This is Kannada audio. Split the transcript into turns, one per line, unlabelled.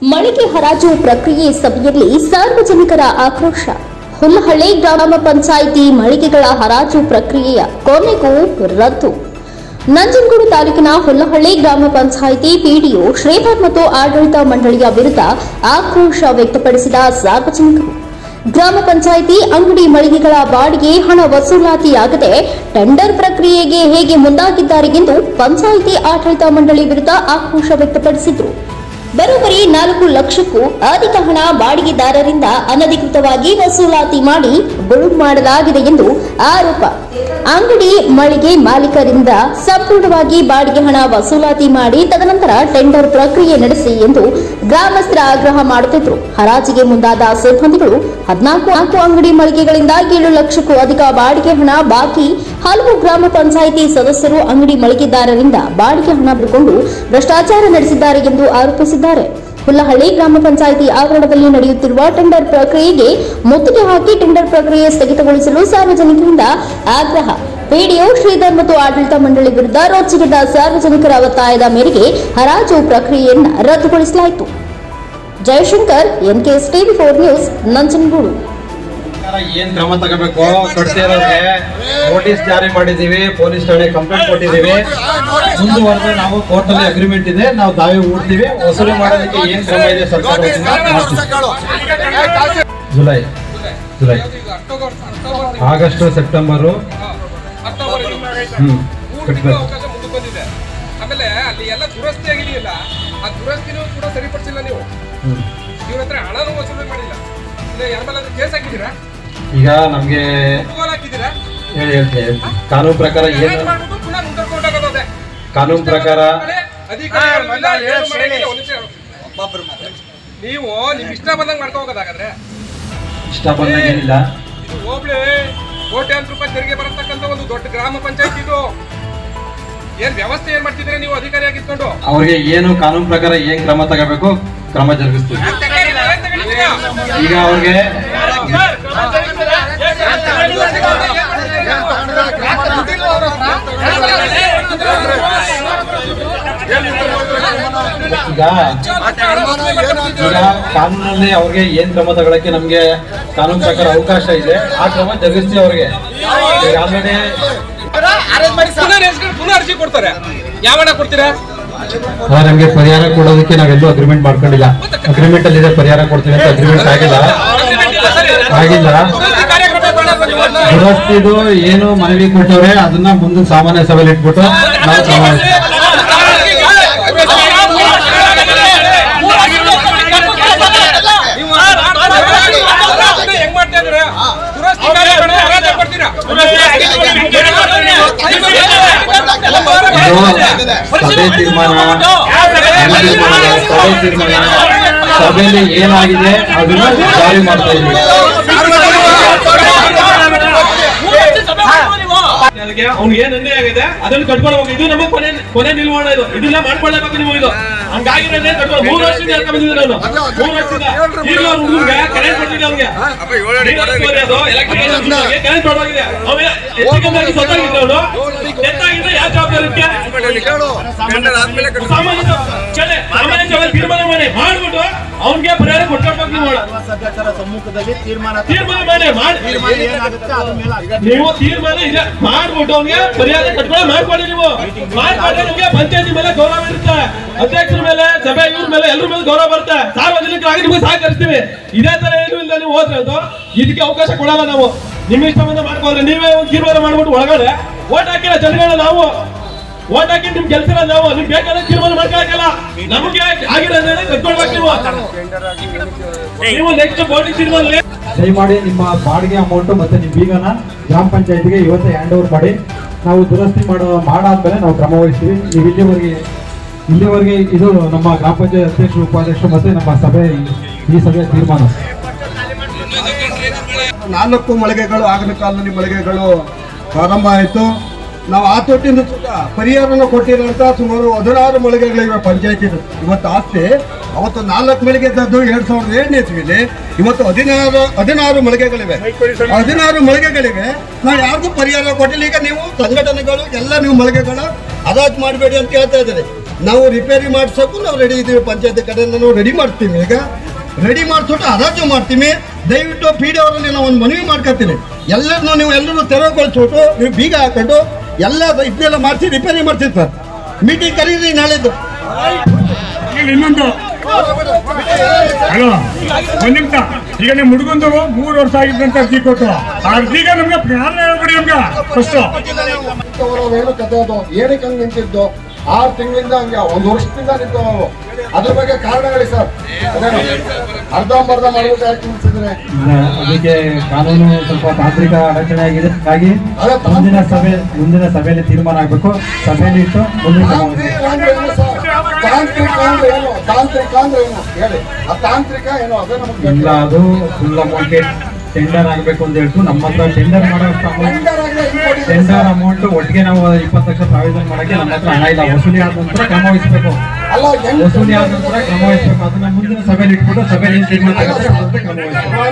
ಮಳಿಗೆ ಹರಾಜು ಪ್ರಕ್ರಿಯೆ ಸಭೆಯಲ್ಲಿ ಸಾರ್ವಜನಿಕರ ಆಕ್ರೋಶ ಹುಲ್ಲಹಳ್ಳಿ ಗ್ರಾಮ ಪಂಚಾಯಿತಿ ಮಳಿಗೆಗಳ ಹರಾಜು ಪ್ರಕ್ರಿಯೆಯ ಕೊನೆಗೂ ರದ್ದು ನಂಜನಗೂಡು ತಾಲೂಕಿನ ಹುಲ್ಲಹಳ್ಳಿ ಗ್ರಾಮ ಪಂಚಾಯಿತಿ ಪಿಡಿಒ ಶ್ರೀಧರ್ ಮತ್ತು ಆಡಳಿತ ಮಂಡಳಿಯ ವಿರುದ್ಧ ಆಕ್ರೋಶ ವ್ಯಕ್ತಪಡಿಸಿದ ಸಾರ್ವಜನಿಕರು ಗ್ರಾಮ ಪಂಚಾಯಿತಿ ಅಂಗಡಿ ಮಳಿಗೆಗಳ ಬಾಡಿಗೆ ಹಣ ವಸೂಲಾತಿಯಾಗದೆ ಟೆಂಡರ್ ಪ್ರಕ್ರಿಯೆಗೆ ಹೇಗೆ ಮುಂದಾಗಿದ್ದಾರೆ ಎಂದು ಪಂಚಾಯಿತಿ ಆಡಳಿತ ಮಂಡಳಿ ವಿರುದ್ಧ ಆಕ್ರೋಶ ವ್ಯಕ್ತಪಡಿಸಿದರು ಬರೋಬ್ಬರಿ ನಾಲ್ಕು ಲಕ್ಷಕ್ಕೂ ಅಧಿಕ ಹಣ ಬಾಡಿಗೆದಾರರಿಂದ ಅನಧಿಕೃತವಾಗಿ ವಸೂಲಾತಿ ಮಾಡಿ ಗುಳುಂ ಮಾಡಲಾಗಿದೆ ಎಂದು ಆರೋಪ ಅಂಗಡಿ ಮಳಿಗೆ ಮಾಲೀಕರಿಂದ ಸಂಪೂರ್ಣವಾಗಿ ಬಾಡಿಗೆ ಹಣ ವಸೂಲಾತಿ ಮಾಡಿ ತದನಂತರ ಟೆಂಡರ್ ಪ್ರಕ್ರಿಯೆ ನಡೆಸಿ ಎಂದು ಗ್ರಾಮಸ್ಥರ ಆಗ್ರಹ ಮಾಡುತ್ತಿದ್ದರು ಹರಾಜಿಗೆ ಮುಂದಾದ ಸಿಬ್ಬಂದಿಗಳು ಹದಿನಾಲ್ಕು ನಾಲ್ಕು ಅಂಗಡಿ ಮಳಿಗೆಗಳಿಂದ ಏಳು ಲಕ್ಷಕ್ಕೂ ಅಧಿಕ ಬಾಡಿಗೆ ಹಣ ಬಾಕಿ ಹಲವು ಗ್ರಾಮ ಪಂಚಾಯಿತಿ ಸದಸ್ಯರು ಅಂಗಡಿ ಮಳಿಗೆದಾರರಿಂದ ಬಾಡಿಗೆ ಹಣ ಪಡೆದುಕೊಂಡು ಭ್ರಷ್ಟಾಚಾರ ನಡೆಸಿದ್ದಾರೆ ಎಂದು ಆರೋಪಿಸಿದ್ದಾರೆ ಹುಲ್ಲಹಳ್ಳಿ ಗ್ರಾಮ ಪಂಚಾಯಿತಿ ಆವರಣದಲ್ಲಿ ನಡೆಯುತ್ತಿರುವ ಟೆಂಡರ್ ಪ್ರಕ್ರಿಯೆಗೆ ಮುತ್ತಿಗೆ ಹಾಕಿ ಟೆಂಡರ್ ಪ್ರಕ್ರಿಯೆ ಸ್ಥಗಿತಗೊಳಿಸಲು ಸಾರ್ವಜನಿಕರಿಂದ ಆಗ್ರಹ ಪಿಡಿಒ ಶ್ರೀಧರ್ ಮತ್ತು ಆಡಳಿತ ಮಂಡಳಿ ವಿರುದ್ಧ ರೋಚಿಗೆದ್ದ ಸಾರ್ವಜನಿಕರ ಒತ್ತಾಯದ ಮೇರೆಗೆ ಹರಾಜು ಪ್ರಕ್ರಿಯೆಯನ್ನು ರದ್ದುಗೊಳಿಸಲಾಯಿತು Jayashankar NKS TV four news Nanjangud
ಸರ್ಕಾರ ಏನ್ ಕ್ರಮ ತಗೋಬೇಕು ಕಟ್ತಿರೋರಿಗೆ ನೋಟಿಸ್ ಜಾರಿ ಮಾಡಿದೀವಿ ಪೊಲೀಸ್ ಠಾಣೆ ಕಂಪ್ಲೇಂಟ್ ಕೊಟ್ಟಿದೀವಿ ಮುಂದುವರೆದು ನಾವು ಕೋರ್ಟ್ ಅಲ್ಲಿ ಅಗ್ರಿಮೆಂಟ್ ಇದೆ ನಾವು ದಾವೆ ಹೂಡ್ತೀವಿ ವಸೂಲಿ ಮಾಡೋದಕ್ಕೆ ಏನ್ ಕ್ರಮ ಇದೆ ಸರ್ಕಾರ ವತಿಯಿಂದ ಮಾಡ್ತೀವಿ. ಜುಲೈ ಜುಲೈ ಆಗಸ್ಟ್ ಸೆಪ್ಟೆಂಬರ್ ಹ್ಮ್ ಕಟ್ಬೇಕು
ಅವಕಾಶ ಮುಂದೆ ಬಂದಿದೆ ಆಮೇಲೆ ಅಲ್ಲಿ ಎಲ್ಲ ದುರಸ್ತಿ ಆಗಿದೆಯಲ್ಲ ಆ ದುರಸ್ತಿನೂ ಕೂಡ ಸರಿಪಡಿಸಿಲ್ಲ ನೀವು
ಹ್ಮ್.
ಇವ್ರ ಹತ್ರ ಹಣನೂ ವಸೂಲಿ ಮಾಡಿಲ್ಲ ಇಲ್ಲ ಯಾರ ಮೇಲೆ ಕೇಸ್ ಹಾಕಿದ್ದೀರಾ
ಈಗ ನಮ್ಗೆ
ಮುಖವಾಲ ಹಾಕಿದ್ದೀರಾ
ಹೇಳಿ ಹೇಳ್ತೀನಿ ಹೇಳ್ತೀನಿ. ಕಾನೂನು ಪ್ರಕಾರ
ಹರಾಜು
ಏನು
ಮಾಡ್ಬಿಟ್ಟು ಪುನಃ ಮುಂದೆ ಕೊಂಡೋಗೋದು ಅದೇ.
ಕಾನೂನು ಪ್ರಕಾರ
ಅಧಿಕಾರಿಗಳು ಇಲ್ಲ, ಏನು ಮಾಡಂಗಿಲ್ಲ, ಒಂದ್ ನಿಮಿಷ. ನೀವು ನಿಮ್ ಇಷ್ಟ ಬಂದಂಗ್ ಮಾಡ್ಕೊ ಹೋಗೋದಾಗಾದ್ರೆ
ಇಷ್ಟ ಬಂದಂಗೆ ಏನಿಲ್ಲ
ಇದು ಹೋಬ್ಳಿ ಕೋಟ್ಯಾಂತರ ರೂಪಾಯಿ ತೆರಿಗೆ ಬರತಕ್ಕಂತ ಒಂದು ದೊಡ್ಡ ಗ್ರಾಮ ಪಂಚಾಯತ್ ಇದು ಏನ್ ವ್ಯವಸ್ಥೆ ಏನ್ ಮಾಡ್ತಿದ್ರೆ ನೀವು ಅಧಿಕಾರಿ ಆಗಿತ್ಕೊಂಡು
ಅವ್ರಿಗೆ ಏನು ಕಾನೂನು ಪ್ರಕಾರ ಏನ್ ಕ್ರಮ ತಗೋಬೇಕು ಕ್ರಮ ಜರುಗಿಸ್ತೀವಿ ಈಗ ಅವ್ರಿಗೆ ಈಗ ಈಗ ಕಾನೂನಲ್ಲಿ ಅವ್ರಿಗೆ ಏನ್ ಕ್ರಮ ತಗೊಳಕ್ಕೆ ನಮ್ಗೆ ಕಾನೂನು ಪ್ರಕಾರ ಅವಕಾಶ ಇದೆ ಆ ಕ್ರಮ ಜರುಗಿಸ್ತೀವಿ ಅವ್ರಿಗೆ ಈಗ ಆಲ್ರೆಡಿ
ಪುನಃ ನೆನ್ಸ್ಕೊಂಡು ಪುನಃ ಅರ್ಜಿ ಕೊಡ್ತಾರೆ ಯಾವಣ ಕೊಡ್ತೀರಾ
ನಮ್ಗೆ ಪರಿಹಾರ ಕೊಡೋದಕ್ಕೆ ನಾವೆಲ್ಲೂ ಅಗ್ರಿಮೆಂಟ್ ಮಾಡ್ಕೊಂಡಿಲ್ಲ ಅಗ್ರಿಮೆಂಟ್ ಅಲ್ಲಿ ಇದೆ ಪರಿಹಾರ ಕೊಡ್ತೀವಿ ಅಂತ ಅಗ್ರಿಮೆಂಟ್ ಆಗಿಲ್ಲ ಆಗಿಲ್ಲ
ಕಾರ್ಯಕ್ರಮ ಮಾಡೋದು ನೀವು.
ದುರಸ್ತಿದು ಏನು ಮನವಿ ಕೊಟ್ಟವ್ರೆ ಅದನ್ನ ಮುಂದಿನ ಸಾಮಾನ್ಯ ಸಭೆಯಲ್ಲಿ ಇಟ್ಬಿಟ್ಟು ನಾವು ಕ್ರಮ ವಹಿಸ್ತೀವಿ.
ಹೆಂಗ್ ಮಾಡ್ತಾ ಇದ್ದೀರಾ? ದುರಸ್ತಿ ಕಾರ್ಯಕ್ರಮ ಹರಾಜು ಕೊಡ್ತೀರಾ?
ಇದು ಸಭೆ ತೀರ್ಮಾನ ಮನೆ ತೀರ್ಮಾನ, ಸಭೆ ತೀರ್ಮಾನ ಸಭೆಯಲ್ಲಿ ಏನಾಗಿದೆ ಅದನ್ನ ಜಾರಿ ಮಾಡ್ತಾ ಇದ್ವಿ
ಅದಕ್ಕೆ ಅವ್ನಿಗೆ ಏನ್ ಅನ್ಯಾಯ ಆಗಿದೆ ಅದನ್ನ ಕಟ್ಕೊಂಡು ಹೋಗಿ ಇದು ನಮ್ಮ ಕೊನೆ ಕೊನೆ ನಿಲ್ವಾಣ ಇದು ಇದನ್ನ ಮಾಡ್ಕೊಳ್ಳೇಬೇಕು ನೀವು ಇದು ಹಂಗಾಗಿರೋದೇ ಕಟ್ಕೊಂಡು ಮೂರು ವರ್ಷದಿಂದ ಹೇಳ್ಕೊಂಡ್ ಬಂದಿದ್ದೀನಿ ನಾನು ಮೂರು ವರ್ಷದಿಂದ ಈಗಲೂ ಅವ್ರ ಹುಡುಗಗೆ ಕರೆಂಟ್ ಕೊಟ್ಟಿದ್ದೆ ಅವ್ನಿಗೆ ಅದು ಎಲೆಕ್ಟ್ರಿಕಲ್ ಕರೆಂಟ್ ಹೊರಡೋಗಿದೆ ಅವೇ ಹೆಚ್ಚಿಗೆ ಮೇಲೆ ಸತ್ತಾಗಿದ್ದ ಅವನು ಎತ್ತಾಗಿದ್ರೆ ಯಾವ ಜವಾಬ್ದಾರಿ ಇದಕ್ಕೆ? ಸಾಮಾನ್ಯ ಕೇಳಿ, ಸಾಮಾನ್ಯ ಜವಾಬ್ದಾರಿ ತೀರ್ಮಾನ ಮಾಡಿ ಮಾಡ್ಬಿಟ್ಟು ಅವ್ನಿಗೆ ಪರಿಹಾರ ಕೊಟ್ಕೊಳ್ಬೇಕು ನೀವು
ಸಭ್ಯತರ ಸಮ್ಮುಖದಲ್ಲಿ ತೀರ್ಮಾನ
ತೀರ್ಮಾನ ಮಾಡಿ ಮಾಡಿ
ತೀರ್ಮಾನ ಏನಾಗುತ್ತೆ ಅದ್ರ ಮೇಲೆ ಆಗುತ್ತೆ.
ನೀವು ತೀರ್ಮಾನ ಇದೆ ಮಾಡ್ಬಿಟ್ಟು ಅವ್ನಿಗೆ ಪರಿಹಾರ ಕಟ್ಕೊಳ್ಳಿ ಮಾಡ್ಕೊಳ್ಳಿ ನೀವು ಮಾಡ್ಕೊಂಡ್ರೆ ನಿಮ್ಗೆ ಪಂಚಾಯತಿ ಮೇಲೆ ಗೌರವ ಇರುತ್ತೆ ಅಧ್ಯಕ್ಷರ ಮೇಲೆ ಸಭೆ ಇವ್ರ ಮೇಲೆ ಎಲ್ಲರ ಮೇಲೆ ಗೌರವ ಬರುತ್ತೆ ಸಾರ್ವಜನಿಕರಾಗಿ ನಿಮ್ಗೆ ಸಹಕರಿಸ್ತೀವಿ ಇದೇ ತರ ಏನು ಇಲ್ಲ ನೀವು ಹೋದ್ರೆ ಅದು ಇದಕ್ಕೆ ಅವಕಾಶ ಕೊಡಲ್ಲ ನಾವು ನಿಮ್ಮ ಇಷ್ಟ ಬಂದ ಮಾಡ್ಕೊಂಡ್ರೆ ನೀವೇ ಒಂದು ತೀರ್ಮಾನ ಮಾಡ್ಬಿಟ್ಟು ಒಳಗಡೆ ಓಟ್ ಹಾಕಿಲ್ಲ ಜನಗಳ ನಾವು ಓಟ್ ಹಾಕಿ ನಿಮ್ ಕೆಲ್ಸ ನಾವು ನಿಮ್ ಬೇಕಾದ ತೀರ್ಮಾನ ಮಾಡ್ಕೊಳಕಲ್ಲ ನಮಗೆ ಆಗಿರೋದನ್ನ ಕಟ್ಕೊಳ್ಬೇಕು ನೀವು ನೀವು ನೆಕ್ಸ್ಟ್ ಬೋರ್ಡಿಂಗ್ ತೀರ್ಮಾನ
ದಯಮಾಡಿ ನಿಮ್ಮ ಬಾಡಿಗೆ ಅಮೌಂಟ್ ಮತ್ತೆ ನಿಮ್ಮ ಬೀಗನ ಗ್ರಾಮ ಪಂಚಾಯತಿಗೆ ಇವತ್ತೇ ಹ್ಯಾಂಡ್ ಓವರ್ ಮಾಡಿ ನಾವು ದುರಸ್ತಿ ಮಾಡೋ ಮಾಡಾದ್ಮೇಲೆ ನಾವು ಕ್ರಮ ವಹಿಸ್ತೀವಿ ನೀವು ಇಲ್ಲಿವರೆಗೆ ಇಲ್ಲಿವರೆಗೆ ಇದು ನಮ್ಮ ಗ್ರಾಮ ಪಂಚಾಯತ್ ಅಧ್ಯಕ್ಷರು ಉಪಾಧ್ಯಕ್ಷರು ಮತ್ತೆ ನಮ್ಮ ಸಭೆ ಈ ಸಭೆಯ ತೀರ್ಮಾನ
ನಾಲ್ಕು ಮಳಿಗೆಗಳು ಆಗಿನ ಕಾಲದಲ್ಲಿ ಮಳಿಗೆಗಳು ಪ್ರಾರಂಭ ಆಯಿತು ನಾವು ಆ ತೊಟ್ಟಿಂದ ಸುತ್ತ ಪರಿಹಾರನ ಕೊಟ್ಟಿರೋಂಥ ಸುಮಾರು ಹದಿನಾರು ಮಳಿಗೆಗಳಿವೆ ಪಂಚಾಯತಿ ಇವತ್ತು ಆಸ್ತಿ ಅವತ್ತು ನಾಲ್ಕು ಮಳಿಗೆ ಇದ್ದದ್ದು ಎರಡ್ ಸಾವಿರದ ಏಳನೇ ಇಸ್ವಿಲಿ ಇವತ್ತು ಹದಿನಾರು ಹದಿನಾರು ಮಳಿಗೆಗಳಿವೆ ಹದಿನಾರು ಮಳಿಗೆಗಳಿವೆ ನಾವು ಯಾರಿಗೂ ಪರಿಹಾರ ಕೊಟ್ಟಿಲ್ಲ ಈಗ ನೀವು ಸಂಘಟನೆಗಳು ಎಲ್ಲ ನೀವು ಮಳಿಗೆಗಳು ಅದಾಜ್ ಮಾಡಬೇಡಿ ಅಂತ ಹೇಳ್ತಾ ಇದ್ದಾರೆ ನಾವು ರಿಪೇರಿ ಮಾಡ್ಸೋಕ್ಕೂ ನಾವು ರೆಡಿ ಇದ್ದೀವಿ ಪಂಚಾಯತಿ ಕಡೆಯಿಂದ ನಾವು ರೆಡಿ ಮಾಡ್ತೀವಿ ಈಗ ರೆಡಿ ಮಾಡಿಸ್ಬಿಟ್ಟು ಹರಾಜು ಮಾಡ್ತೀವಿ ದಯವಿಟ್ಟು ಪಿ ಡಿ ಅವರಲ್ಲಿ ನಾವು ಒಂದು ಮನವಿ ಮಾಡ್ಕೊತೀನಿ ಎಲ್ಲರನ್ನೂ ನೀವು ಎಲ್ಲರೂ ತೆರವುಗೊಳಿಸ್ಬಿಟ್ಟು ನೀವು ಬೀಗ ಹಾಕೊಂಡು ಎಲ್ಲ ಇದನ್ನೆಲ್ಲ ಮಾಡಿಸಿ ರಿಪೇರಿ ಮಾಡ್ತೀವಿ ಸರ್ ಮೀಟಿಂಗ್ ಕರೀರಿ ನಾಳೆದ್ದು
ಇಲ್ಲಿ ಇನ್ನೊಂದು ಹಲೋ ಒಂದ್ ನಿಮಿಷ ಈಗ ನಿಮ್ಮ ಹುಡುಗಂದು ಮೂರು ವರ್ಷ ಆಗಿದ್ದಂತ ಅರ್ಜಿ ಕೊಟ್ಟು ಆ ಅರ್ಜಿಗ ನಮ್ಗೆ ಕಾರಣ ಹೇಳ್ಬಿಡಿ ನಮ್ಗೆ ಫಸ್ಟ್
ಏನು ಕತೆ ಅದು ಏನಕ್ಕೆ ಹಂಗೆ ನಿಂತಿದ್ದು ಆರು ತಿಂಗಳಿಂದ ಹಂಗೆ ಒಂದು ವರ್ಷದಿಂದ ನಿಂತವು ಅವು ಅದ್ರ ಬಗ್ಗೆ ಕಾರಣ ಹೇಳಿ ಸರ್ ಅದೇನು ಅರ್ಧಂಬರ್ಧ ಮಾಡ್ಬಿಟ್ಟು ಯಾಕೆ ನಿಲ್ಸಿದ್ರೆ
ಅದಕ್ಕೆ ಕಾನೂನು ಸ್ವಲ್ಪ ತಾಂತ್ರಿಕ ಅಡಚಣೆ ಆಗಿದೆ ಹಾಗಾಗಿ
ಅದೇ ತಾಂತ್ರಿಕ-
ಮುಂದಿನ ಸಭೆ ಮುಂದಿನ ಸಭೆಯಲ್ಲಿ ತೀರ್ಮಾನ ಆಗಬೇಕು ಸಭೆಯಲ್ಲಿ ಇಟ್ಟು ಮುಂದಿನ
ತಾಂತ್ರಿಕ ಅಂದ್ರೆ ಏನು ಸರ್ ತಾಂತ್ರಿಕ ಅಂದ್ರೆ ಏನು ತಾಂತ್ರಿಕ ಅಂದ್ರೆ ಏನು ಹೇಳಿ ಆ ತಾಂತ್ರಿಕ ಏನು ಅದೇ ನಮಗೆ
ಇಲ್ಲ ಅದು ಫುಲ್ ಅಮೌಂಟ್ಗೆ ಟೆಂಡರ್ ಆಗಬೇಕು ಅಂತ ಹೇಳ್ತು ನಮ್ಮ ಹತ್ರ ಟೆಂಡರ್ ಮಾಡೋ ಅಮೌಂಟ್ ಟೆಂಡರ್ ಅಮೌಂಟ್ ಒಟ್ಟಿಗೆ ನಾವು ಇಪ್ಪತ್ತು ಲಕ್ಷ ಪ್ರಾವಿಷನ್ ಮಾಡಕ್ಕೆ ನಮ್ಮ ಹತ್ರ ಹಣ ಇಲ್ಲ ವಸೂಲಿ ಆದ ನಂತರ ಕ್ರಮ ವಹಿಸಬೇಕು
ಅಲ್ಲ ಹೆಂಗ್
ವಸೂಲಿ ಆದ ನಂತರ ಕ್ರಮ ವಹಿಸಬೇಕು ಅದನ್ನ ಮುಂದಿನ ಸಭೆಯಲ್ಲಿ ಇಟ್ಬಿಟ್ಟು ಸಭೆಯಲ್ಲಿ ಏನ್ ತೀರ್ಮಾನ ಆಗುತ್ತೆ ಅದ್ರ ಕ್ರಮ ವಹಿಸಬೇಕು